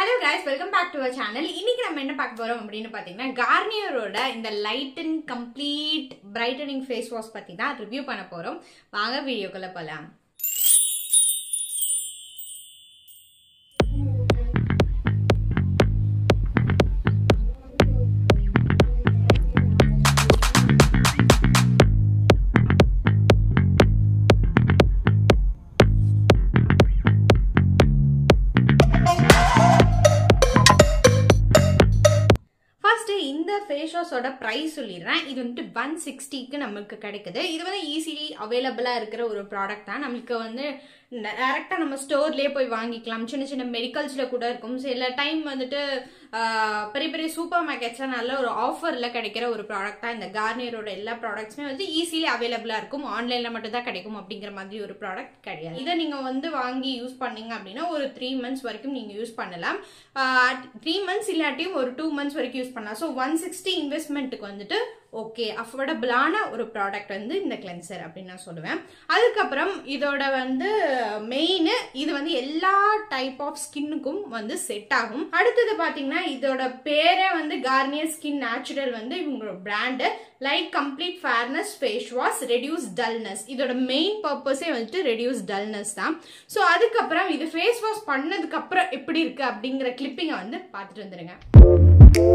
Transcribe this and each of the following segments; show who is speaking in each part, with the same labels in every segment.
Speaker 1: hello guys welcome back to our channel இன்னைக்கு நம்ம என்ன பார்க்க போறோம் அப்படின்னு பார்த்தீங்கன்னா கார்னியரோட இந்த light and complete brightening face wash பத்தி தான் ரிவ்யூ பண்ண போறோம் வாங்க வீடியோக்குள்ள போலாம் ஃபர்ஸ்ட் இந்த ஃபேஸ் வாஷோட ப்ரைஸ் சொல்லிடுறேன் இது வந்துட்டு ஒன் சிக்ஸ்டிக்கு நமக்கு கிடைக்குது இது வந்து ஈஸிலி அவைலபிளாக இருக்கிற ஒரு ப்ராடக்ட் தான் நம்மளுக்கு வந்து டேரெக்டாக நம்ம ஸ்டோர்லேயே போய் வாங்கிக்கலாம் சின்ன சின்ன மெடிக்கல்ஸில் கூட இருக்கும் சில டைம் வந்துட்டு ஆஹ், பெரிய பெரிய சூப்பர் மார்க்கெட்ஸில் நல்ல ஒரு ஆஃபரில் கிடைக்கிற ஒரு ப்ராடக்ட் தான் இந்த கார்னியரோட எல்லா ப்ராடக்ட்ஸுமே வந்து ஈஸிலி அவைலபிளாக இருக்கும் ஆன்லைனில் மட்டும் தான் கிடைக்கும் அப்படிங்கிற மாதிரி ஒரு ப்ராடக்ட் கிடையாது இதை நீங்கள் வந்து வாங்கி யூஸ் பண்ணீங்க அப்படின்னா ஒரு த்ரீ மந்த்ஸ் வரைக்கும் நீங்கள் யூஸ் பண்ணலாம் த்ரீ மந்த்ஸ் இல்லாட்டியும் ஒரு டூ மந்த்ஸ் வரைக்கும் யூஸ் பண்ணலாம் ஸோ ஒன் சிக்ஸ்டி இன்வெஸ்ட்மெண்ட்டுக்கு வந்துட்டு ஓகே அஃபோர்டபுளான ஒரு ப்ராடக்ட் வந்து இந்த கிளென்சர் அப்படின்னு நான் சொல்லுவேன் அதுக்கப்புறம் இதோட வந்து மெயின் இது வந்து எல்லா டைப் ஆஃப் ஸ்கின்னுக்கும் வந்து செட் ஆகும் அடுத்தது பார்த்தீங்கன்னா இதோட பேரே வந்து கார்னியர் ஸ்கின் நேச்சுரல் வந்து இவங்களோட brand light complete fairness face wash reduce dullness இதோட மெயின் பர்பஸே வந்துட்டு ரெடியூஸ் டல்னஸ் தான் ஸோ அதுக்கப்புறம் இது ஃபேஸ் வாஷ் பண்ணதுக்கு அப்புறம் எப்படி இருக்கு அப்படிங்கிற கிளிப்பிங்கை வந்து பார்த்துட்டு வந்துருங்க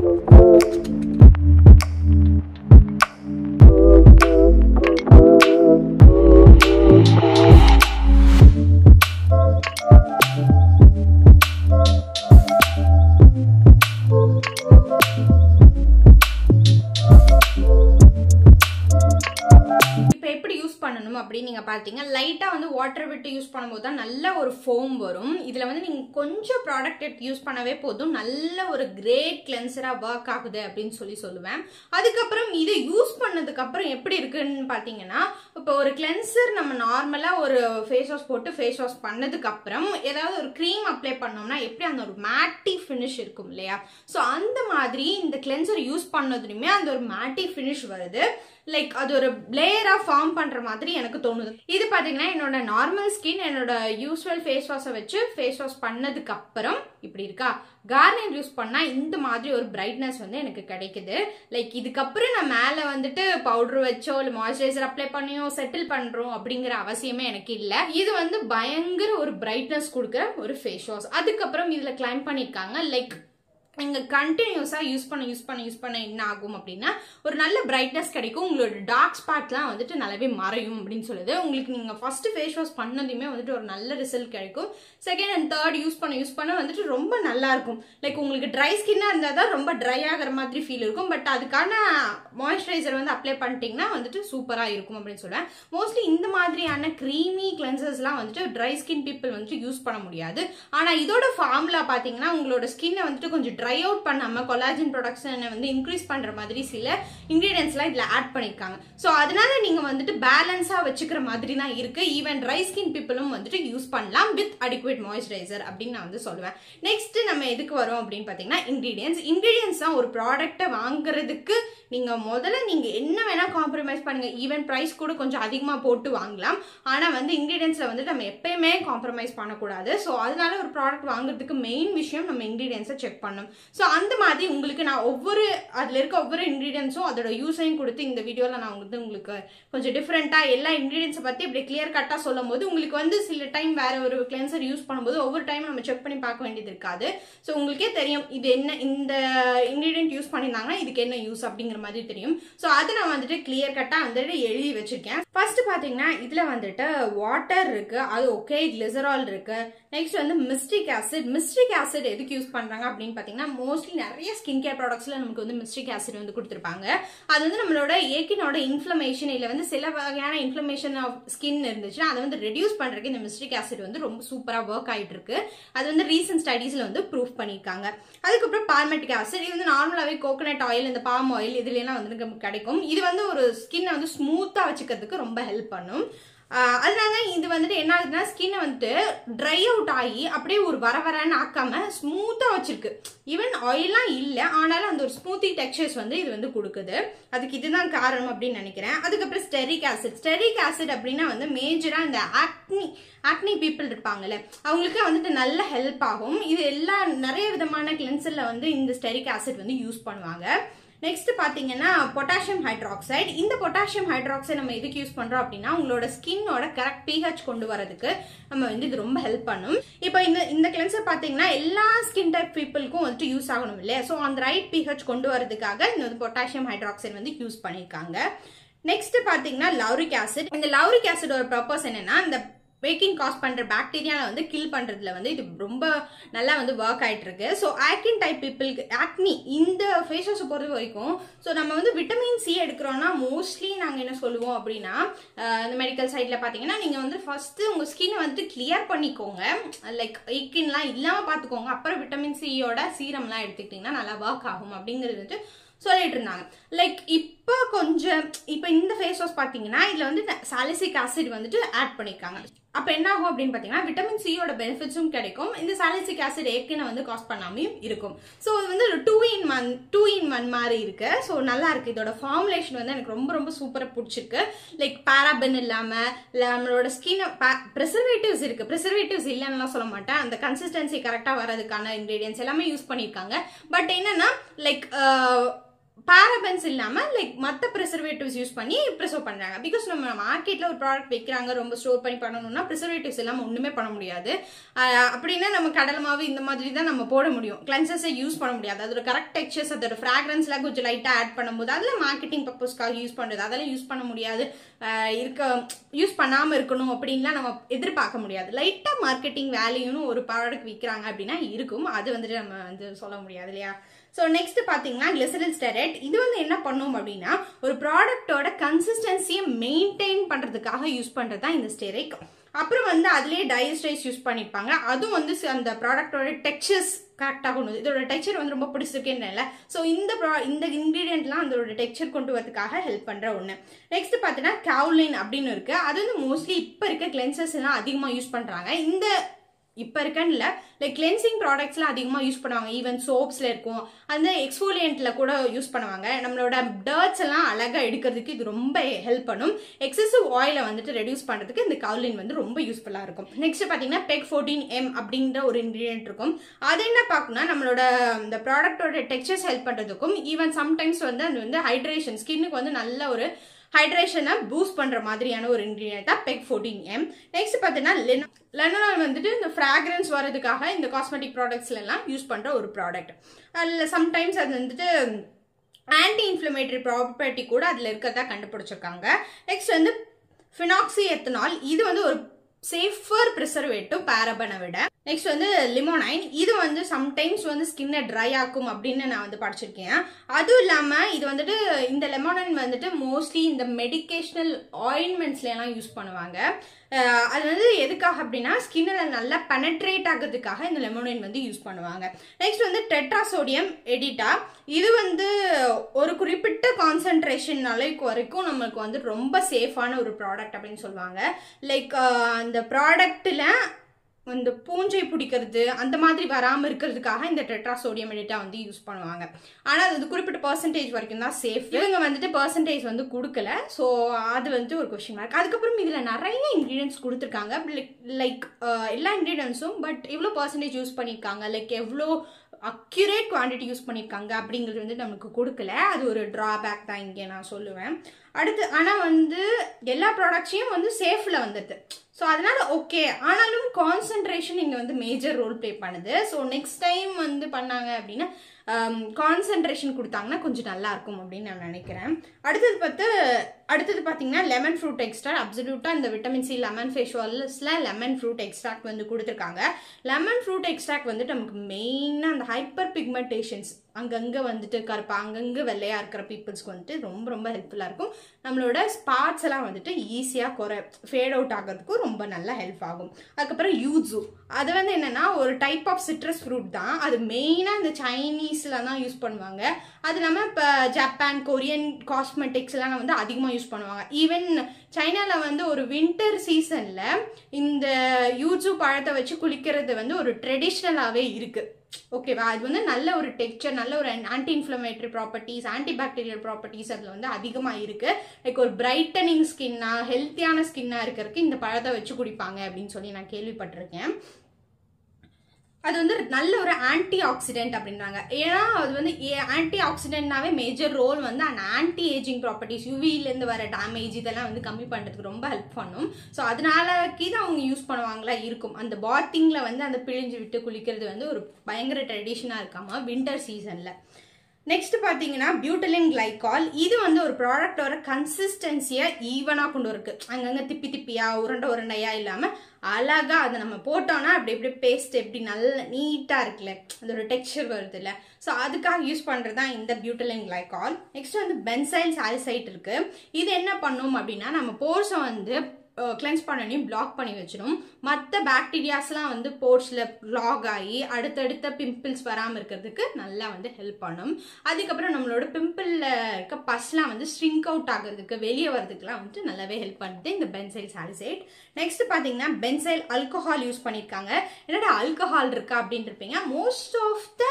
Speaker 1: இப்போ எப்படி யூஸ் பண்ணணும் அப்படின்னு நீங்கள் பார்த்தீங்க லைட்டாக வந்து வாட்டர் விட்டு யூஸ் பண்ணும்போது தான் நல்ல ஒரு ஃபோம் வரும் இதில் வந்து நீங்கள் கொஞ்சம் ப்ராடக்ட் எடுத்து யூஸ் பண்ணவே போதும் நல்ல ஒரு கிரேட் கிளென்சராக ஒர்க் ஆகுது அப்படின்னு சொல்லி சொல்லுவேன் அதுக்கப்புறம் இதை யூஸ் பண்ணதுக்கப்புறம் எப்படி இருக்குன்னு பார்த்தீங்கன்னா இப்போ ஒரு கிளென்சர் நம்ம நார்மலாக ஒரு ஃபேஸ் வாஷ் போட்டு ஃபேஸ் வாஷ் பண்ணதுக்கப்புறம் ஏதாவது ஒரு க்ரீம் அப்ளை பண்ணோம்னா எப்படி அந்த ஒரு மேட்டி ஃபினிஷ் இருக்கும் இல்லையா ஸோ அந்த மாதிரி இந்த கிளென்சர் யூஸ் பண்ணதுலையுமே அந்த ஒரு மேட்டி ஃபினிஷ் வருது லைக் அது ஒரு லேயராக ஃபார்ம் பண்ணுற மாதிரி எனக்கு தோணுது இது பார்த்தீங்கன்னா என்னோட நார்மல் ஸ்கின் என்னோட யூஸ்வல் ஃபேஸ் வாஷை வச்சு ஃபேஸ் வாஷ் பண்ணதுக்கு அப்புறம் இப்படி இருக்கா கார்னியர் யூஸ் பண்ணால் இந்த மாதிரி ஒரு பிரைட்னஸ் வந்து எனக்கு கிடைக்குது லைக் இதுக்கப்புறம் நான் மேலே வந்துட்டு பவுடர் வச்சோ இல்லை மாய்ஸ்சரைசர் அப்ளை பண்ணியோ செட்டில் பண்ணுறோம் அப்படிங்கிற அவசியமே எனக்கு இல்லை இது வந்து பயங்கர ஒரு பிரைட்னஸ் கொடுக்குற ஒரு ஃபேஸ் வாஷ் அதுக்கப்புறம் இதில் கிளைம் பண்ணியிருக்காங்க லைக் நீங்கள் கண்டினியூஸாக யூஸ் பண்ண யூஸ் பண்ண யூஸ் பண்ண என்ன ஆகும் அப்படின்னா ஒரு நல்ல பிரைட்னஸ் கிடைக்கும் உங்களோட டார்க் ஸ்பாட்லாம் வந்துட்டு நல்லாவே மறையும் அப்படின்னு சொல்லுது உங்களுக்கு நீங்கள் ஃபர்ஸ்ட் ஃபேஸ் வாஷ் பண்ணதுமே வந்துட்டு ஒரு நல்ல ரிசல்ட் கிடைக்கும் செகண்ட் அண்ட் தேர்ட் யூஸ் பண்ண யூஸ் பண்ண வந்துட்டு ரொம்ப நல்லா இருக்கும் லைக் உங்களுக்கு ட்ரை ஸ்கின்னாக இருந்தால் தான் ரொம்ப ட்ரை ஆகிற மாதிரி ஃபீல் இருக்கும் பட் அதுக்கான மாய்ஸ்சரைசர் வந்து அப்ளை பண்ணிட்டீங்கன்னா வந்துட்டு சூப்பராக இருக்கும் அப்படின்னு சொல்லுவேன் மோஸ்ட்லி இந்த மாதிரியான க்ரீமி கிளென்சர்ஸ்லாம் வந்துட்டு ட்ரை ஸ்கின் பீப்புள் வந்துட்டு யூஸ் பண்ண முடியாது ஆனால் இதோட ஃபார்முலா பார்த்தீங்கன்னா உங்களோட ஸ்கின்னை வந்துட்டு கொஞ்சம் ட்ரை அவுட் பண்ணாமல் கொலாஜின் ப்ரொடக்ஷனை வந்து இன்க்ரீஸ் பண்ணுற மாதிரி சில இன்க்ரீடியன்ஸ்லாம் இதில் ஆட் பண்ணியிருக்காங்க ஸோ அதனால நீங்கள் வந்துட்டு பேலன்ஸாக வச்சுக்கிற மாதிரி தான் இருக்குது ஈவன் ட்ரை ஸ்கின் பீப்புளும் வந்துட்டு யூஸ் பண்ணலாம் வித் அடிக்குவேட் மாய்ஸ்சரைசர் அப்படின்னு நான் வந்து சொல்லுவேன் நெக்ஸ்ட் நம்ம எதுக்கு வரோம் அப்படின்னு பார்த்தீங்கன்னா இன்க்ரீடியன்ஸ் இன்க்ரீடியன்ஸ் தான் ஒரு ப்ராடக்ட்டை வாங்குறதுக்கு நீங்கள் முதல்ல நீங்கள் என்ன வேணால் காம்ப்ரமைஸ் பண்ணுங்க ஈவன் ப்ரைஸ் கூட கொஞ்சம் அதிகமாக போட்டு வாங்கலாம் ஆனால் வந்து இன்க்ரீடியன்ஸில் வந்து நம்ம எப்பயுமே காம்ப்ரமைஸ் பண்ணக்கூடாது ஸோ அதனால ஒரு ப்ராடக்ட் வாங்குறதுக்கு மெயின் விஷயம் நம்ம இன்க்ரீடியன்ஸை செக் பண்ணணும் ஸோ அந்த மாதிரி உங்களுக்கு நான் ஒவ்வொரு அதில் இருக்க ஒவ்வொரு இன்க்ரீடியன்ஸும் அதோட யூஸையும் கொடுத்து இந்த வீடியோவில் நான் வந்து உங்களுக்கு கொஞ்சம் டிஃப்ரெண்ட்டாக எல்லா இன்க்ரீடியன்ஸை பற்றி இப்படி கிளியர் கட்டாக சொல்லும் போது உங்களுக்கு வந்து சில டைம் வேற ஒரு கிளென்சர் யூஸ் பண்ணும்போது ஒவ்வொரு டைம் நம்ம செக் பண்ணி பார்க்க வேண்டியது இருக்காது ஸோ உங்களுக்கே தெரியும் இது என்ன இந்த இன்க்ரீடியன்ட் யூஸ் பண்ணியிருந்தாங்கன்னா இதுக்கு என்ன யூஸ் அப்படிங்கிற மாதிரி தெரியும் ஸோ அதை நான் வந்துட்டு கிளியர் கட்டாக வந்துட்டு எழுதி வச்சிருக்கேன் ஃபர்ஸ்ட் பார்த்தீங்கன்னா இதில் வந்துட்டு வாட்டர் இருக்கு அது ஓகே கிளிசரால் இருக்கு நெக்ஸ்ட் வந்து மிஸ்டிக் ஆசிட் மிஸ்டிக் ஆசிட் எதுக்கு யூஸ் பண்ணுறாங்க அப்படின்னு பார்த்தீங்கன்னா மோஸ்ட்லி நிறைய ஸ்கின் கேர் ப்ராடக்ட்ஸில் நமக்கு வந்து மிஸ்டிக் ஆசிட் வந்து கொடுத்துருப்பாங்க அது வந்து நம்மளோட ஏக்கினோட இன்ஃப்ளமேஷன் இல்லை வந்து சில வகையான இன்ஃப்ளமேஷன் ஆஃப் ஸ்கின் இருந்துச்சுன்னா அதை வந்து ரெடியூஸ் பண்ணுறதுக்கு இந்த மிஸ்டிக் ஆசிட் வந்து ரொம்ப சூப்பராக ஒர்க் ஆகிட்டு இருக்கு அது வந்து ரீசன்ட் ஸ்டடீஸில் வந்து ப்ரூவ் பண்ணியிருக்காங்க அதுக்கப்புறம் பால்மெட்டிக் ஆசிட் இது வந்து நார்மலாகவே கோகனட் ஆயில் இந்த பாம் ஆயில் இதுலாம் வந்து நமக்கு கிடைக்கும் இது வந்து ஒரு ஸ்கின்னை வந்து ஸ்மூத்தாக வச்சுக்கிறதுக்கு ரொம்ப ஹெல்ப் பண்ணும் ஆஹ் அதனால தான் இது வந்துட்டு என்ன ஆகுதுன்னா ஸ்கின்னை வந்துட்டு ட்ரை அவுட் ஆகி அப்படியே ஒரு வர வரன்னு ஆக்காம ஸ்மூத்தா வச்சிருக்கு ஈவன் ஆயிலாம் இல்லை ஆனாலும் அந்த ஒரு ஸ்மூத்தி டெக்ஸ்சர்ஸ் வந்து இது வந்து கொடுக்குது அதுக்கு இதுதான் காரணம் அப்படின்னு நினைக்கிறேன் அதுக்கப்புறம் ஸ்டெரிக் ஆசிட் ஸ்டெரிக் ஆசிட் அப்படின்னா வந்து மேஜரா இந்த ஆக்னி ஆக்னி பீப்புள் இருப்பாங்கல்ல அவங்களுக்கு வந்துட்டு நல்ல ஹெல்ப் ஆகும் இது எல்லா நிறைய விதமான கிளென்சர்ல வந்து இந்த ஸ்டெரிக் ஆசிட் வந்து யூஸ் பண்ணுவாங்க நெக்ஸ்ட் பாத்தீங்கன்னா பொட்டாசியம் ஹைட்ராக்சைடு இந்த பொட்டாசியம் ஹைட்ராக்சைடு நம்ம எதுக்கு யூஸ் பண்றோம் அப்படின்னா உங்களோட ஸ்கின்னோட கரெக்ட் pH கொண்டு வரதுக்கு நம்ம வந்து இது ரொம்ப ஹெல்ப் பண்ணும் இப்போ இந்த இந்த கிளென்சர் பாத்தீங்கன்னா எல்லா ஸ்கின் டைப் பீப்புளுக்கும் வந்துட்டு யூஸ் ஆகணும் இல்லையா ஸோ அந்த ரைட் pH கொண்டு வரதுக்காக இந்த வந்து பொட்டாசியம் ஹைட்ராக்சைடு வந்து யூஸ் பண்ணியிருக்காங்க நெக்ஸ்ட் பாத்தீங்கன்னா லௌரிக் ஆசிட் இந்த லௌரிக் ஆசிடோட பர்பஸ் என்னன்னா இந்த பேக்கிங் காஸ் பண்ற பாக்டீரியாவை வந்து கில் பண்றதுல வந்து இது ரொம்ப நல்லா வந்து ஒர்க் ஆயிட்டு இருக்கு ஸோ ஆக்டின் டைப் பீப்புளுக்கு ஆக்னி இந்த ஃபேஸ் வாஷ் பொறுத்த வரைக்கும் ஸோ நம்ம வந்து விட்டமின் சி எடுக்கிறோம்னா மோஸ்ட்லி நாங்கள் என்ன சொல்லுவோம் அப்படின்னா அஹ், இந்த மெடிக்கல் சைட்ல பார்த்தீங்கன்னா நீங்கள் வந்து ஃபர்ஸ்ட் உங்க ஸ்கின் வந்து கிளியர் பண்ணிக்கோங்க லைக் ஐக்கின்லாம் இல்லாமல் பார்த்துக்கோங்க அப்புறம் விட்டமின் சியோட சீரம்லாம் எடுத்துக்கிட்டிங்கன்னா நல்லா ஒர்க் ஆகும் அப்படிங்கிறது வந்து சொல்லிட்டு இருந்தாங்க லைக் இப்போ கொஞ்சம் இப்போ இந்த ஃபேஸ் வாஷ் பார்த்தீங்கன்னா இதில் வந்து சாலிசிக் ஆசிட் வந்துட்டு ஆட் பண்ணியிருக்காங்க அப்போ என்ன ஆகும் அப்படின்னு பார்த்தீங்கன்னா விட்டமின் சியோட பெனிஃபிட்ஸும் கிடைக்கும் இந்த சாலிசிக் ஆசிட் ஏற்கனவே வந்து காஸ்ட் பண்ணாமையும் இருக்கும் ஸோ இது வந்து two in one two in one மாதிரி இருக்கு ஸோ நல்லா இருக்கு இதோட ஃபார்முலேஷன் வந்து எனக்கு ரொம்ப ரொம்ப சூப்பராக பிடிச்சிருக்கு லைக் பாராபென் இல்லாமல் இல்லை நம்மளோட ஸ்கின் ப்ரிசர்வேட்டிவ்ஸ் இருக்கு ப்ரிசர்வேட்டிவ்ஸ் இல்லைன்னுலாம் சொல்ல மாட்டேன் அந்த கன்சிஸ்டன்சி கரெக்டாக வரதுக்கான இன்க்ரீடியன்ஸ் எல்லாமே யூஸ் பண்ணியிருக்காங்க பட் என்னன்னா லைக் பாரபன்ஸ் இல்லாம லைக் மற்ற ப்ரிசர்வேட்டிவ்ஸ் யூஸ் பண்ணி ப்ரிசர்வ் பண்றாங்க பிகாஸ் நம்ம மார்க்கெட்ல ஒரு ப்ராடக்ட் வைக்கிறாங்க ரொம்ப ஸ்டோர் பண்ணி பண்ணணும்னா ப்ரிசர்வேட்டிவ்ஸ் இல்லாம ஒண்ணுமே பண்ண முடியாது ஆஹ் அப்படின்னா நம்ம கடல் மாவு இந்த மாதிரி தான் நம்ம போட முடியும் கிளென்சஸை யூஸ் பண்ண முடியாது அதோட கரெக்ட் டெக்ஸ்சர்ஸ் அதோட ஃப்ராக்ரன்ஸ்லாம் கொஞ்சம் லைட்டா ஆட் பண்ணும்போது அதில் மார்க்கெட்டிங் பர்பஸ்க்காக யூஸ் பண்றது அதெல்லாம் யூஸ் பண்ண முடியாது ஆஹ் இருக்க யூஸ் பண்ணாம இருக்கணும் அப்படின்லாம் நம்ம எதிர்பார்க்க முடியாது லைட்டா மார்க்கெட்டிங் வேல்யூன்னு ஒரு ப்ராடக்ட் விற்கிறாங்க அப்படின்னா இருக்கும் அது வந்துட்டு நம்ம வந்து சொல்ல முடியாது இல்லையா ஸோ நெக்ஸ்ட் பார்த்தீங்கன்னா கிளிசரில் ஸ்டெரைட் இது வந்து என்ன பண்ணும் அப்படின்னா ஒரு ப்ராடக்ட்டோட கன்சிஸ்டன்சியை மெயின்டைன் பண்ணுறதுக்காக யூஸ் பண்ணுறது தான் இந்த ஸ்டெரைக் அப்புறம் வந்து அதுலேயே டயஸ்டைஸ் யூஸ் பண்ணியிருப்பாங்க அதுவும் வந்து சி- அந்த ப்ராடக்ட்டோட டெக்ஸ்சர்ஸ் கரெக்டாக கொண்டு வந்து இதோட டெக்ஸ்சர் வந்து ரொம்ப பிடிச்சிருக்கேன்னு ஸோ இந்த ப்ரா இந்த இன்க்ரீடியன்ட்லாம் அதோட டெக்ஸ்சர் கொண்டு வரதுக்காக ஹெல்ப் பண்ணுற ஒன்று நெக்ஸ்ட் பார்த்தீங்கன்னா கவுலின் அப்படின்னு இருக்கு அது வந்து மோஸ்ட்லி இப்போ இருக்க கிளென்சர்ஸ் எல்லாம் அதிகமாக யூஸ் பண்ணுறாங்க இந்த இப்போ இருக்கன்னு இல்லை லைக் கிளென்சிங் ப்ராடக்ட்ஸ்லாம் அதிகமாக யூஸ் பண்ணுவாங்க ஈவன் சோப்ஸில் இருக்கும் அந்த எக்ஸ்ஃபோலியன்ட்ல கூட யூஸ் பண்ணுவாங்க நம்மளோட டர்ட்ஸ் எல்லாம் அழகாக எடுக்கிறதுக்கு இது ரொம்ப ஹெல்ப் பண்ணும் எக்ஸசிவ் ஆயிலை வந்துட்டு ரெடியூஸ் பண்ணுறதுக்கு இந்த கவுலின் வந்து ரொம்ப யூஸ்ஃபுல்லாக இருக்கும் நெக்ஸ்ட் பார்த்தீங்கன்னா பெக் ஃபோர்டீன் எம் அப்படின்ற ஒரு இன்க்ரீடியன்ட் இருக்கும் அது என்ன பார்க்கணும்னா நம்மளோட இந்த ப்ராடக்ட்டோட டெக்ஸ்சர்ஸ் ஹெல்ப் பண்ணுறதுக்கும் ஈவன் சம்டைம்ஸ் வந்து அது வந்து ஹைட்ரேஷன் ஸ்கின்னுக்கு வந்து நல்ல ஒரு ஹைட்ரேஷனை பூஸ்ட் பண்ற மாதிரியான ஒரு இன்க்ரீடியன்ட் தான் பெக் ஃபோர்டீன் எம் நெக்ஸ்ட் பார்த்தீங்கன்னா லெனோல் வந்துட்டு இந்த ஃப்ராக்ரன்ஸ் வரதுக்காக இந்த காஸ்மெட்டிக் ப்ராடக்ட்ஸ்ல எல்லாம் யூஸ் பண்ற ஒரு ப்ராடக்ட் அதில் சம்டைம்ஸ் அது வந்துட்டு ஆன்டி இன்ஃப்ளமேட்டரி ப்ராப்பர்ட்டி கூட அதில் இருக்கிறதா கண்டுபிடிச்சிருக்காங்க நெக்ஸ்ட் வந்து ஃபினாக்சி எத்தனால் இது வந்து ஒரு சேஃபர் ப்ரிசர்வேட்டிவ் பேரபனை விட நெக்ஸ்ட் வந்து லிமோனைன் இது வந்து சம்டைம்ஸ் வந்து ஸ்கின்னை ட்ரை ஆக்கும் அப்படின்னு நான் வந்து படிச்சிருக்கேன் அதுவும் இல்லாமல் இது வந்துட்டு இந்த லெமோனைன் வந்துட்டு மோஸ்ட்லி இந்த மெடிக்கேஷனல் ஆயின்மெண்ட்ஸ்ல எல்லாம் யூஸ் பண்ணுவாங்க அஹ் அது வந்து எதுக்காக அப்படின்னா ஸ்கின்னில் நல்லா பெனட்ரேட் ஆகிறதுக்காக இந்த லெமோனைன் வந்து யூஸ் பண்ணுவாங்க நெக்ஸ்ட் வந்து டெட்ராசோடியம் எடிட்டா இது வந்து ஒரு குறிப்பிட்ட கான்சன்ட்ரேஷன் அளவுக்கு வரைக்கும் நம்மளுக்கு வந்து ரொம்ப சேஃபான ஒரு ப்ராடக்ட் அப்படின்னு சொல்லுவாங்க லைக் அந்த ப்ராடக்ட்டில் இந்த பூஞ்சை பிடிக்கிறது அந்த மாதிரி வராமல் இருக்கிறதுக்காக இந்த டெட்ராசோடியம் எடிட்டா வந்து யூஸ் பண்ணுவாங்க ஆனால் அது வந்து குறிப்பிட்ட பர்சன்டேஜ் வரைக்கும் தான் சேஃப் இவங்க வந்துட்டு பர்சன்டேஜ் வந்து கொடுக்கல ஸோ அது வந்து ஒரு கொஸ்டின் மார்க் அதுக்கப்புறம் இதில் நிறைய இன்க்ரீடியன்ஸ் கொடுத்துருக்காங்க லைக் எல்லா இன்க்ரீடியன்ஸும் பட் எவ்வளோ பர்சன்டேஜ் யூஸ் பண்ணியிருக்காங்க லைக் எவ்வளோ அக்யூரேட் குவான்டிட்டி யூஸ் பண்ணியிருக்காங்க அப்படிங்கிறது வந்து நமக்கு கொடுக்கல அது ஒரு ட்ராபேக் தான் இங்கே நான் சொல்லுவேன் அடுத்து ஆனால் வந்து எல்லா ப்ராடக்ட்ஸையும் வந்து சேஃபில் வந்துடுது ஸோ அதனால ஓகே ஆனாலும் கான்சென்ட்ரேஷன் இங்கே வந்து மேஜர் ரோல் ப்ளே பண்ணுது ஸோ நெக்ஸ்ட் டைம் வந்து பண்ணாங்க அப்படின்னா கான்சென்ட்ரேஷன் கொடுத்தாங்கன்னா கொஞ்சம் நல்லா இருக்கும் அப்படின்னு நான் நினைக்கிறேன் அடுத்தது பார்த்து அடுத்தது பார்த்தீங்கன்னா லெமன் ஃப்ரூட் எக்ஸ்ட்ராக்ட் அப்சல்யூட்டாக இந்த விட்டமின் சி லெமன் ஃபேஸ் வாஷில் லெமன் ஃப்ரூட் எக்ஸ்ட்ராக்ட் வந்து கொடுத்துருக்காங்க லெமன் ஃப்ரூட் எக்ஸ்ட்ராக்ட் வந்துட்டு நமக்கு மெயினாக அந்த ஹைப்பர் பிக்மெண்டேஷன்ஸ் அங்கங்கே வந்துட்டு கருப்பா அங்கங்கே வெள்ளையாக இருக்கிற பீப்புள்ஸ்க்கு வந்துட்டு ரொம்ப ரொம்ப ஹெல்ப்ஃபுல்லாக இருக்கும் நம்மளோட ஸ்பாட்ஸ் எல்லாம் வந்துட்டு ஈஸியாக குறை ஃபேட் அவுட் ஆகிறதுக்கும் ரொம்ப நல்லா ஹெல்ப் ஆகும் அதுக்கப்புறம் யூட்ஸு அது வந்து என்னன்னா ஒரு டைப் ஆஃப் சிட்ரஸ் ஃப்ரூட் தான் அது மெயினாக இந்த சைனீஸில் தான் யூஸ் பண்ணுவாங்க அது இல்லாமல் இப்போ ஜப்பான் கொரியன் காஸ்மெட்டிக்ஸ் எல்லாம் வந்து அதிகமாக யூஸ் பண்ணுவாங்க ஈவன் சைனால வந்து ஒரு வின்டர் சீசன்ல இந்த யூஜு பழத்தை வச்சு குளிக்கிறது வந்து ஒரு ட்ரெடிஷ்னலாகவே இருக்கு ஓகேவா அது வந்து நல்ல ஒரு டெக்ஸ்சர் நல்ல ஒரு anti inflammatory properties anti bacterial properties அதில் வந்து அதிகமாக இருக்கு லைக் ஒரு பிரைட்டனிங் ஸ்கின்னா ஹெல்த்தியான ஸ்கின்னா இருக்கிறதுக்கு இந்த பழத்தை வச்சு குடிப்பாங்க அப்படின்னு சொல்லி நான் கேள்விப்பட்டிருக்கேன் அது வந்து நல்ல ஒரு ஆன்டி ஆக்சிடென்ட் அப்படின்றாங்க ஏன்னா அது வந்து ஆன்டி ஆக்சிடென்ட்னாவே மேஜர் ரோல் வந்து அந்த ஆன்டி ஏஜிங் ப்ராப்பர்ட்டிஸ் யூவிலேருந்து வர டேமேஜ் இதெல்லாம் வந்து கம்மி பண்ணுறதுக்கு ரொம்ப ஹெல்ப் பண்ணும் ஸோ அதனால கீது அவங்க யூஸ் பண்ணுவாங்களா இருக்கும் அந்த பாத்திங்கில் வந்து அந்த பிழிஞ்சு விட்டு குளிக்கிறது வந்து ஒரு பயங்கர ட்ரெடிஷனாக இருக்காமா வின்டர் சீசனில் நெக்ஸ்ட் பார்த்தீங்கன்னா பியூட்டலின் கிளைகால் இது வந்து ஒரு ப்ராடக்டோட கன்சிஸ்டன்சியை ஈவனாக கொண்டு இருக்கு அங்கங்கே திப்பி திப்பியா உருண்டை உருண்டையா இல்லாமல் அழகா அதை நம்ம போட்டோம்னா அப்படி இப்படி பேஸ்ட் எப்படி நல்ல நீட்டாக இருக்குல்ல அதோட டெக்ஸ்சர் வருது இல்லை ஸோ அதுக்காக யூஸ் பண்ணுறது தான் இந்த பியூட்டலின் கிளைகால் நெக்ஸ்ட் வந்து பென்சைல் சாலிசைட் இருக்கு இது என்ன பண்ணும் அப்படின்னா நம்ம போர்ஸை வந்து கிளென்ஸ் பண்ணி பிளாக் பண்ணி வச்சிடும் மற்ற பாக்டீரியாஸ்லாம் வந்து போர்ட்ஸில் லாக் ஆகி அடுத்தடுத்த பிம்பிள்ஸ் வராமல் இருக்கிறதுக்கு நல்லா வந்து ஹெல்ப் பண்ணும் அதுக்கப்புறம் நம்மளோட பிம்பிளில் இருக்க பஸ்லாம் வந்து ஸ்ட்ரிங்க் அவுட் ஆகிறதுக்கு வெளியே வரதுக்குலாம் வந்துட்டு நல்லாவே ஹெல்ப் பண்ணுது இந்த பென்சைல் சாலிசைட் நெக்ஸ்ட் பார்த்தீங்கன்னா பென்சைல் அல்கஹால் யூஸ் பண்ணியிருக்காங்க என்னடா அல்கஹால் இருக்கா அப்படின்னு இருப்பீங்க மோஸ்ட் ஆஃப் த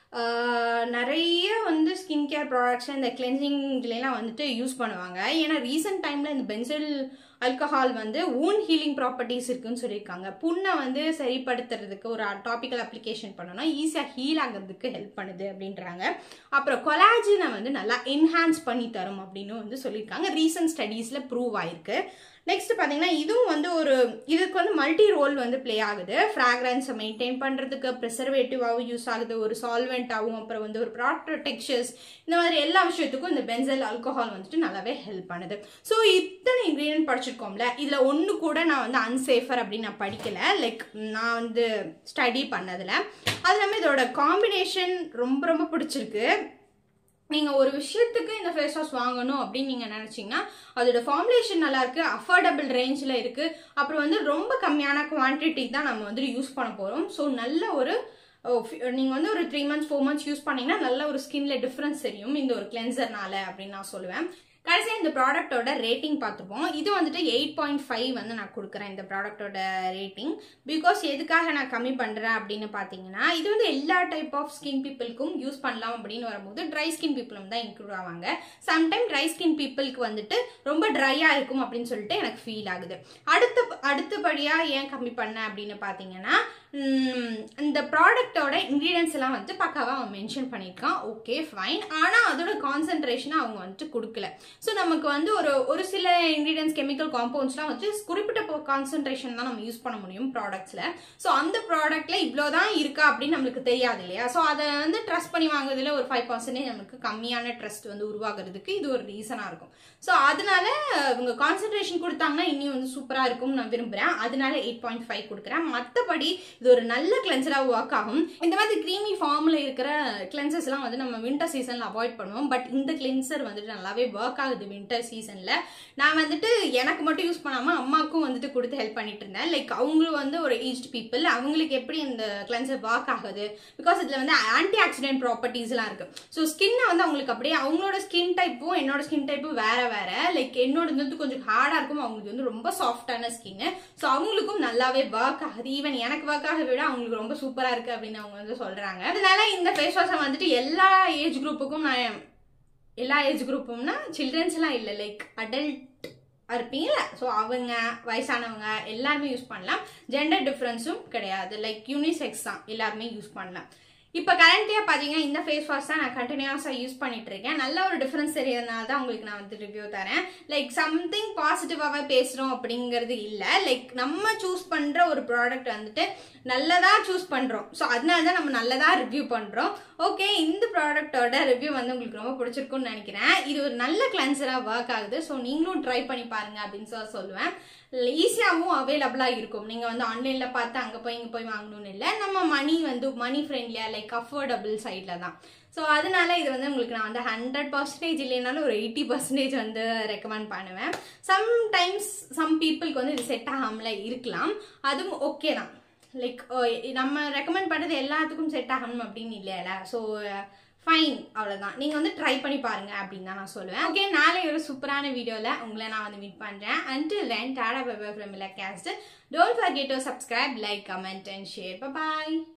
Speaker 1: நிறைய வந்து ஸ்கின் கேர் ப்ராடக்ட்ஸ் இந்த கிளென்சிங்லாம் வந்துட்டு யூஸ் பண்ணுவாங்க ஏன்னா ரீசெண்ட் டைமில் இந்த பென்சில் அல்கஹால் வந்து ஊன் ஹீலிங் ப்ராப்பர்ட்டிஸ் இருக்குன்னு சொல்லியிருக்காங்க புண்ணை வந்து சரிப்படுத்துறதுக்கு ஒரு டாபிக்கல் அப்ளிகேஷன் பண்ணோம்னா ஈஸியாக ஹீல் ஆகிறதுக்கு ஹெல்ப் பண்ணுது அப்படின்றாங்க அப்புறம் கொலாஜினை வந்து நல்லா என்ஹான்ஸ் பண்ணி தரும் அப்படின்னு வந்து சொல்லியிருக்காங்க ரீசன்ட் ஸ்டடீஸில் ப்ரூவ் ஆயிருக்கு நெக்ஸ்ட் பார்த்தீங்கன்னா இதுவும் வந்து ஒரு இதுக்கு வந்து மல்டி ரோல் வந்து ப்ளே ஆகுது ஃப்ராக்ரன்ஸை மெயின்டைன் பண்ணுறதுக்கு ப்ரிசர்வேட்டிவாகவும் யூஸ் ஆகுது ஒரு சால்வெண்ட்டாகவும் அப்புறம் வந்து ஒரு ப்ராடக்ட் டெக்ஸ்சர்ஸ் இந்த மாதிரி எல்லா விஷயத்துக்கும் இந்த பென்சல் ஆல்கோஹால் வந்துட்டு நல்லாவே ஹெல்ப் பண்ணுது ஸோ இத்தனை இன்க்ரீடியன்ட் படிச்சிருக்கோம்ல இதில் ஒன்று கூட நான் வந்து அன்சேஃபர் அப்படின்னு நான் படிக்கல லைக் நான் வந்து ஸ்டடி பண்ணதில் அது இல்லாமல் இதோட காம்பினேஷன் ரொம்ப ரொம்ப பிடிச்சிருக்கு நீங்கள் ஒரு விஷயத்துக்கு இந்த ஃபேஸ் வாஷ் வாங்கணும் அப்படின்னு நீங்கள் நினச்சிங்கன்னா அதோட ஃபார்முலேஷன் நல்லா இருக்கு அஃபோர்டபுள் ரேஞ்சில் இருக்குது அப்புறம் வந்து ரொம்ப கம்மியான குவான்டிட்டி தான் நம்ம வந்து யூஸ் பண்ண போகிறோம் ஸோ நல்ல ஒரு நீங்கள் வந்து ஒரு three months four months use பண்ணீங்கன்னா நல்ல ஒரு ஸ்கின்ல டிஃப்ரென்ஸ் தெரியும் இந்த ஒரு கிளென்சர்னால அப்படின்னு நான் சொல்லுவேன் கடைசியாக இந்த ப்ராடக்ட்டோட ரேட்டிங் பார்த்துப்போம் இது வந்துட்டு எயிட் பாயிண்ட் ஃபைவ் வந்து நான் கொடுக்குறேன் இந்த ப்ராடக்ட்டோட ரேட்டிங் பிகாஸ் எதுக்காக நான் கம்மி பண்ணுறேன் அப்படின்னு பார்த்தீங்கன்னா இது வந்து எல்லா டைப் ஆஃப் ஸ்கின் பீப்புளுக்கும் யூஸ் பண்ணலாம் அப்படின்னு வரும்போது ட்ரை ஸ்கின் பீப்புளும் தான் இன்க்ளூட் ஆவாங்க சம்டைம் ட்ரை ஸ்கின் பீப்புளுக்கு வந்துட்டு ரொம்ப ட்ரையாக இருக்கும் அப்படின்னு சொல்லிட்டு எனக்கு ஃபீல் ஆகுது அடுத்த அடுத்தபடியாக ஏன் கம்மி பண்ணேன் அப்படின்னு பார்த்தீங்கன்னா இந்த ப்ராடக்டோட இன்க்ரீடியன்ஸ் எல்லாம் வந்துட்டு பக்காவாக அவன் மென்ஷன் பண்ணியிருக்கான் ஓகே ஃபைன் ஆனால் அதோட கான்சென்ட்ரேஷனை அவங்க வந்துட்டு கொடுக்கல ஸோ நமக்கு வந்து ஒரு ஒரு சில இன்க்ரீடியன்ஸ் கெமிக்கல் காம்பவுண்ட்ஸ்லாம் வச்சு குறிப்பிட்ட கான்சென்ட்ரேஷன் தான் நம்ம யூஸ் பண்ண முடியும் ப்ராடக்ட்ஸில் ஸோ அந்த ப்ராடக்ட்ல இவ்வளோ தான் இருக்கா அப்படின்னு நம்மளுக்கு தெரியாது இல்லையா ஸோ அதை வந்து ட்ரஸ்ட் பண்ணி வாங்குறதுல ஒரு ஃபைவ் பர்சன்டேஜ் நமக்கு கம்மியான ட்ரஸ்ட் வந்து உருவாகிறதுக்கு இது ஒரு ரீசனாக இருக்கும் ஸோ அதனால இவங்க கான்சென்ட்ரேஷன் கொடுத்தாங்கன்னா இன்னும் வந்து சூப்பராக இருக்கும்னு நான் விரும்புகிறேன் அதனால எயிட் பாயிண்ட் ஃபைவ் கொடுக்குறேன் மற்றபடி இது ஒரு நல்ல கிளென்சராக ஒர்க் ஆகும் இந்த மாதிரி க்ரீமி ஃபார்மில் இருக்கிற கிளென்சர்ஸ்லாம் வந்து நம்ம வின்டர் சீசனில் அவாய்ட் பண்ணுவோம் பட் இந்த கிளென்சர் வந்துட்டு நல்லாவே ஒர்க் ஆகுது வின்டர் சீசனில் நான் வந்துட்டு எனக்கு மட்டும் யூஸ் பண்ணாமல் அம்மாவுக்கும் வந்துட்டு கொடுத்து ஹெல்ப் பண்ணிட்டு இருந்தேன் லைக் அவங்களும் வந்து ஒரு ஏஜ்ட் பீப்புள் அவங்களுக்கு எப்படி இந்த கிளென்சர் ஒர்க் ஆகுது பிகாஸ் இதில் வந்து ஆன்டி ஆக்சிடென்ட் ப்ராப்பர்ட்டிஸ்லாம் இருக்கு ஸோ ஸ்கின்னை வந்து அவங்களுக்கு அப்படியே அவங்களோட ஸ்கின் டைப்பும் என்னோட ஸ்கின் டைப்பும் வேற வேற லைக் என்னோட வந்து கொஞ்சம் ஹார்டாக இருக்கும் அவங்களுக்கு வந்து ரொம்ப சாஃப்டான ஸ்கின் ஸோ அவங்களுக்கும் நல்லாவே ஒர்க் ஆகுது ஈவன் எனக்கு ஒர்க் ஆக விட அவங்களுக்கு ரொம்ப சூப்பராக இருக்கு அப்படின்னு அவங்க வந்து சொல்றாங்க அதனால இந்த ஃபேஸ் வாஷை வந்துட்டு எல்லா ஏஜ் குரூப்புக்கும் நான் எல்லா ஏஜ் குரூப்பும்னா சில்ட்ரன்ஸ்லாம் இல்லை லைக் அடல்ட் இருப்பீங்கல்ல ஸோ அவங்க வயசானவங்க எல்லாருமே யூஸ் பண்ணலாம் ஜெண்டர் டிஃப்ரென்ஸும் கிடையாது லைக் யூனிசெக்ஸ் தான் எல்லாருமே யூஸ் பண்ணலாம் இப்போ கரண்ட்டியாக பார்த்தீங்கன்னா இந்த ஃபேஸ் வாஷ் தான் நான் கண்டினியூஸாக யூஸ் பண்ணிட்டு இருக்கேன் நல்ல ஒரு டிஃப்ரென்ஸ் தெரியறதுனால தான் உங்களுக்கு நான் வந்து ரிவ்யூ தரேன் லைக் சம்திங் பாசிட்டிவாகவே பேசுகிறோம் அப்படிங்கிறது இல்லை லைக் நம்ம சூஸ் பண்ணுற ஒரு ப்ராடக்ட் வந்துட்டு நல்லதாக சூஸ் பண்ணுறோம் ஸோ அதனால தான் நம்ம நல்லதாக ரிவ்யூ பண்ணுறோம் ஓகே இந்த ப்ராடக்ட்டோட ரிவ்யூ வந்து உங்களுக்கு ரொம்ப பிடிச்சிருக்கும்னு நினைக்கிறேன் இது ஒரு நல்ல கிளென்சராக ஒர்க் ஆகுது ஸோ நீங்களும் ட்ரை பண்ணி பாருங்க அப்படின்னு சொல்லி சொல்லுவேன் ஈஸியாகவும் அவைலபிளாக இருக்கும் நீங்கள் வந்து ஆன்லைனில் பார்த்து அங்கே போய் இங்கே போய் வாங்கணும்னு இல்லை நம்ம மணி வந்து மணி ஃப்ரெண்ட்லியாக லைக் அஃபோர்டபுள் சைடில் தான் ஸோ அதனால இது வந்து உங்களுக்கு நான் வந்து ஹண்ட்ரட் பர்சன்டேஜ் இல்லைனாலும் ஒரு எயிட்டி பர்சன்டேஜ் வந்து ரெக்கமெண்ட் பண்ணுவேன் சம்டைம்ஸ் சம் பீப்புளுக்கு வந்து இது செட் ஆகாமல இருக்கலாம் அதுவும் ஓகே தான் லைக் நம்ம ரெக்கமெண்ட் பண்ணுறது எல்லாத்துக்கும் செட் ஆகணும் அப்படின்னு இல்லைல்ல ஸோ ஃபைன் அவ்வளோதான் நீங்கள் வந்து ட்ரை பண்ணி பாருங்க அப்படின்னு தான் நான் சொல்லுவேன் ஓகே நாளை ஒரு சூப்பரான வீடியோவில் உங்களை நான் வந்து மீட் பண்ணுறேன் until then tata bye from இல்லை கேஸ்ட் don't forget to subscribe like comment and share bye